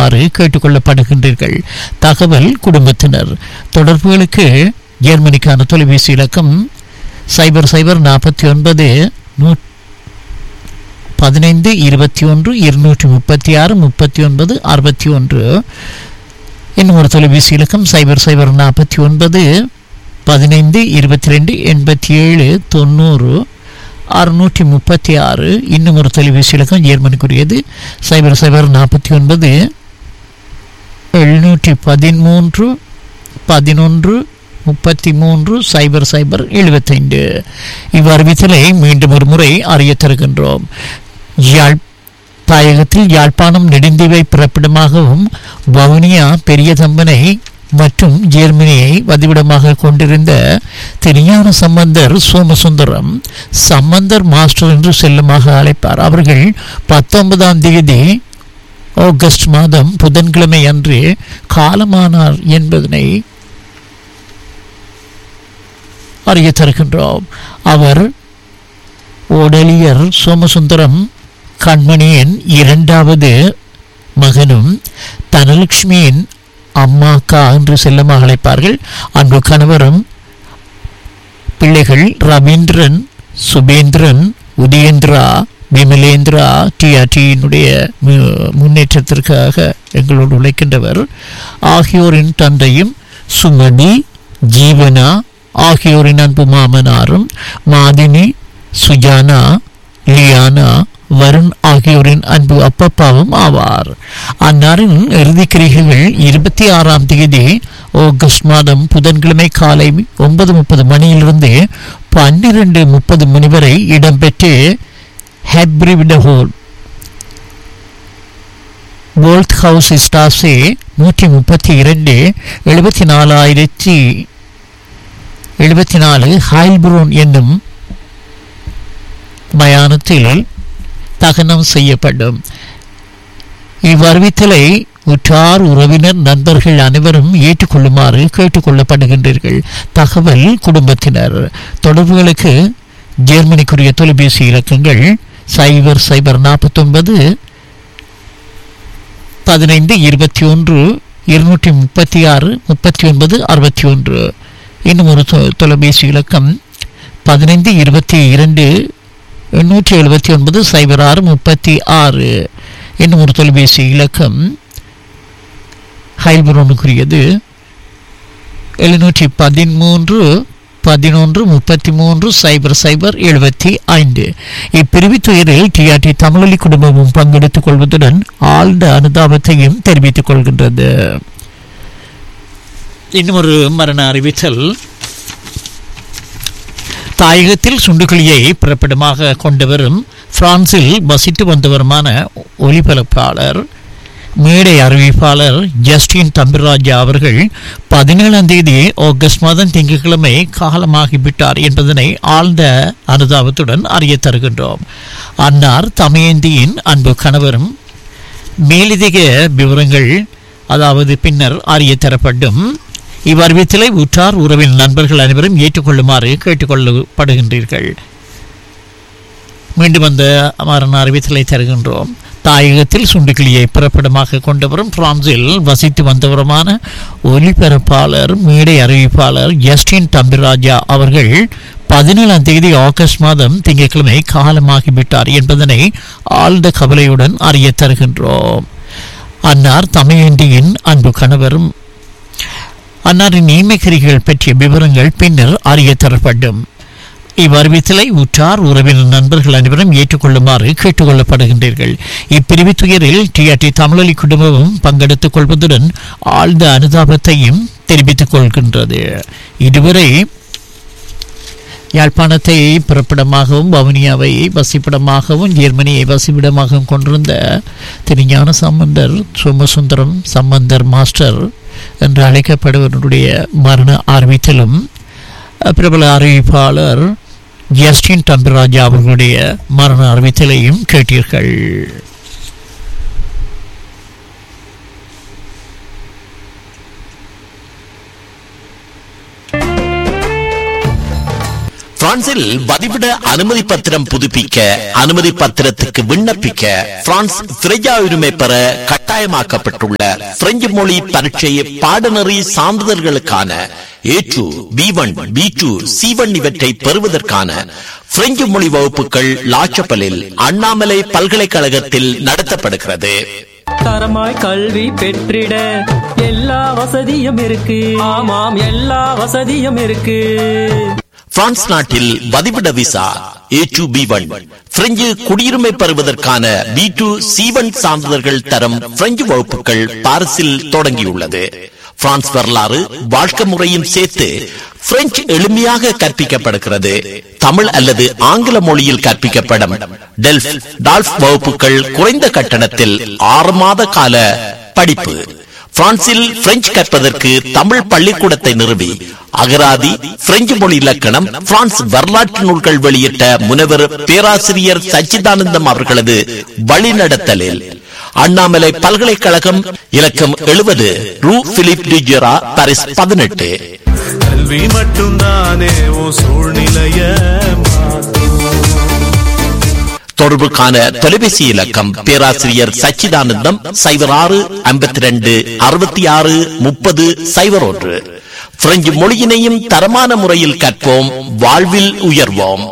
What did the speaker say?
கொள்ளுமாறு கேட்டுக்கொள்ளப்படுகின்றீர்கள் தகவல் குடும்பத்தினர் தொடர்புகளுக்கு ஜெர்மனிக்கான தொலைபேசி இலக்கம் சைபர் சைபர் நாற்பத்தி ஒன்பது நூ பதினைந்து இருபத்தி ஒன்று இருநூற்றி முப்பத்தி ஆறு முப்பத்தி ஒன்பது அறுபத்தி ஒன்று இன்னும் ஒரு தொலைபேசி இலக்கம் சைபர் சைபர் நாற்பத்தி ஒன்பது பதினைந்து இருபத்தி ரெண்டு எண்பத்தி ஏழு தொண்ணூறு அறுநூற்றி முப்பத்தி ஆறு இன்னும் ஒரு தொலைபேசி இலக்கம் ஜெர்மனிக்குரியது சைபர் சைபர் நாற்பத்தி ஒன்பது எழுநூற்றி பதிமூன்று பதினொன்று முப்பத்தி மூன்று சைபர் சைபர் எழுபத்தைந்து இவ்வறிவித்தலை மீண்டும் ஒரு முறை அறிய தருகின்றோம் யாழ் தாயகத்தில் யாழ்ப்பாணம் நெடுந்தீவை பிறப்பிடமாகவும் வவுனியா பெரிய தம்பனை மற்றும் ஜெர்மனியை வதிவிடமாக கொண்டிருந்த திருஞான சம்பந்தர் சோமசுந்தரம் சம்பந்தர் மாஸ்டர் என்று செல்லமாக அழைப்பார் அவர்கள் பத்தொன்பதாம் தேதி ஆகஸ்ட் மாதம் புதன்கிழமை அன்று காலமானார் என்பதனை அறிய தருகின்றோம் அவர் ஓடலியர் சோமசுந்தரம் கண்மணியின் இரண்டாவது மகனும் தனலட்சுமியின் அம்மாக்கா என்று செல்லமாக அழைப்பார்கள் அன்பு கணவரும் பிள்ளைகள் ரவீந்திரன் சுபேந்திரன் உதயேந்திரா விமலேந்திரா டிஆர்டியினுடைய முன்னேற்றத்திற்காக எங்களோடு உழைக்கின்றவர் ஆகியோரின் தந்தையும் சுமதி ஜீவனா ஆகியோரின் அன்பு மாமனாரும் மாதினி சுஜானா லியானா வருண் ஆகியோரின் அன்பு அப்பப்பாவும் ஆவார் அன்னாரின் இறுதிக்கிரிகைகள் இருபத்தி ஆறாம் தேதி ஆகஸ்ட் மாதம் புதன்கிழமை காலை ஒன்பது முப்பது மணியிலிருந்து பன்னிரண்டு முப்பது மணி வரை இடம்பெற்று ஹெப்ரிவிடஹோல் போல்ட் ஹவுஸ் ஸ்டாஸே நூற்றி முப்பத்தி இரண்டு எழுபத்தி நாலாயிரத்தி எழுபத்தி நாலு ஹாயில்புரோன் என்னும் மயானத்தில் தகனம் செய்யப்படும் இவ்வறிவித்தலை உற்றார் உறவினர் நண்பர்கள் அனைவரும் ஏற்றுக்கொள்ளுமாறு கேட்டுக்கொள்ளப்படுகின்றீர்கள் தகவல் குடும்பத்தினர் தொடர்புகளுக்கு ஜெர்மனிக்குரிய தொலைபேசி இலக்கங்கள் சைபர் சைபர் நாற்பத்தொன்பது பதினைந்து இருபத்தி ஒன்று இருநூற்றி முப்பத்தி ஆறு முப்பத்தி ஒன்பது அறுபத்தி ஒன்று இன்னும் ஒரு தொ- தொலைபேசி இலக்கம் பதினைந்து இருபத்தி இரண்டு எண்ணூற்றி எழுபத்தி ஒன்பது சைபர் ஆறு முப்பத்தி ஆறு இன்னும் ஒரு தொலைபேசி இலக்கம் ஹைல்பரோனுக்குரியது எழுநூற்றி பதிமூன்று பதினொன்று முப்பத்தி மூன்று சைபர் சைபர் எழுபத்தி ஐந்து இப்பிரிவு துயரில் டிஆர்டி தமிழொலி குடும்பமும் பங்கெடுத்துக் கொள்வதுடன் ஆழ்ந்த அனுதாபத்தையும் தெரிவித்துக் கொள்கின்றது இன்னும் ஒரு மரண அறிவித்தல் தாயகத்தில் சுண்டுகளியை பிறப்பிடமாக கொண்டவரும் பிரான்சில் வசித்து வந்தவருமான ஒலிபரப்பாளர் மேடை அறிவிப்பாளர் ஜஸ்டின் தம்பிராஜா அவர்கள் பதினேழாம் தேதி ஆகஸ்ட் மாதம் திங்கட்கிழமை காலமாகிவிட்டார் என்பதனை ஆழ்ந்த அனுதாபத்துடன் அறிய தருகின்றோம் அன்னார் தமயந்தியின் அன்பு கணவரும் மேலதிக விவரங்கள் அதாவது பின்னர் அறிய தரப்படும் இவ்வறிவித்தலை உற்றார் உறவின் நண்பர்கள் அனைவரும் ஏற்றுக்கொள்ளுமாறு கேட்டுக்கொள்ளப்படுகின்றீர்கள் மீண்டும் அந்த மரண அறிவித்தலை தருகின்றோம் தாயகத்தில் சுண்டுக்கிளியை பிறப்பிடமாக கொண்டவரும் பிரான்சில் வசித்து வந்தவருமான ஒலிபரப்பாளர் மேடை அறிவிப்பாளர் ஜஸ்டின் தம்பிராஜா அவர்கள் பதினேழாம் தேதி ஆகஸ்ட் மாதம் திங்கட்கிழமை காலமாகிவிட்டார் என்பதனை ஆழ்ந்த கவலையுடன் அறிய தருகின்றோம் அன்னார் தமையண்டியின் அன்பு கணவரும் அன்னாரின் ஈமைக்கரிகள் பற்றிய விவரங்கள் பின்னர் அறிய தரப்படும் இவ்வறிவித்தலை உற்றார் உறவினர் நண்பர்கள் அனைவரும் ஏற்றுக்கொள்ளுமாறு கேட்டுக்கொள்ளப்படுகின்றீர்கள் இப்பிரிவு துயரில் டிஆர்டி தமிழொலி குடும்பமும் பங்கெடுத்துக் கொள்வதுடன் ஆழ்ந்த அனுதாபத்தையும் தெரிவித்துக் கொள்கின்றது இதுவரை யாழ்ப்பாணத்தை பிறப்பிடமாகவும் வவுனியாவை வசிப்பிடமாகவும் ஜெர்மனியை வசிப்பிடமாகவும் கொண்டிருந்த திருஞான சம்பந்தர் சோமசுந்தரம் சம்பந்தர் மாஸ்டர் என்று அழைக்கப்படுவதனுடைய மரண அறிவித்தலும் பிரபல அறிவிப்பாளர் ஜஸ்டின் தம்பிராஜா அவர்களுடைய மரண அறிவித்தலையும் கேட்டீர்கள் பிரான்சில் வதிவிட அனுமதி பத்திரம் புதுப்பிக்க அனுமதி பத்திரத்துக்கு விண்ணப்பிக்க பிரான்ஸ் திரையா உரிமை பெற கட்டாயமாக்கப்பட்டுள்ள பிரெஞ்சு மொழி பரீட்சை பாடநெறி சான்றிதழ்களுக்கான A two B one B two C one இவற்றை பெறுவதற்கான பிரெஞ்சு மொழி வகுப்புகள் லாச்சப்பலில் அண்ணாமலை பல்கலைக்கழகத்தில் நடத்தப்படுகிறது தரமாய் கல்வி பெற்றிட எல்லா வசதியும் இருக்கு ஆமாம் எல்லா வசதியும் இருக்கு பிரான்ஸ் நாட்டில் வதிவிட visa A two B one French குடியுரிமை பெறுவதற்கான பி டூ சி ஒன் சான்றிதழ்கள் தரம் பிரெஞ்சு வகுப்புகள் பாரிஸில் தொடங்கியுள்ளது பிரான்ஸ் வரலாறு வாழ்க்கை முறையும் சேர்த்து பிரெஞ்சு எளிமையாக கற்பிக்கப்படுகிறது தமிழ் அல்லது ஆங்கில மொழியில் கற்பிக்கப்படும் டெல்ஃப் டால்ஃப் வகுப்புகள் குறைந்த கட்டணத்தில் ஆறு மாத கால படிப்பு பிரான்சில் பிரெஞ்சு கற்பதற்கு தமிழ் பள்ளிக்கூடத்தை நிறுவி அகராதி பிரெஞ்சு மொழி இலக்கணம் பிரான்ஸ் வரலாற்று நூல்கள் வெளியிட்ட முனைவர் பேராசிரியர் சச்சிதானந்தம் அவர்களது வழிநடத்தலில் அண்ணாமலை பல்கலைக்கழகம் இலக்கம் எழுபது ரூ பிலிப் டிஜெரா பாரிஸ் பதினெட்டு கல்வி மட்டும்தானே உன் சூழ்நிலைய தொடர்புக்கான தொலைபேசி இலக்கம் பேராசிரியர் சச்சிதானந்தம் சைபர் ஆறு ஐம்பத்தி ரெண்டு அறுபத்தி ஆறு முப்பது சைபர் ஒன்று பிரெஞ்சு மொழியினையும் தரமான முறையில் கற்போம் வாழ்வில் உயர்வோம்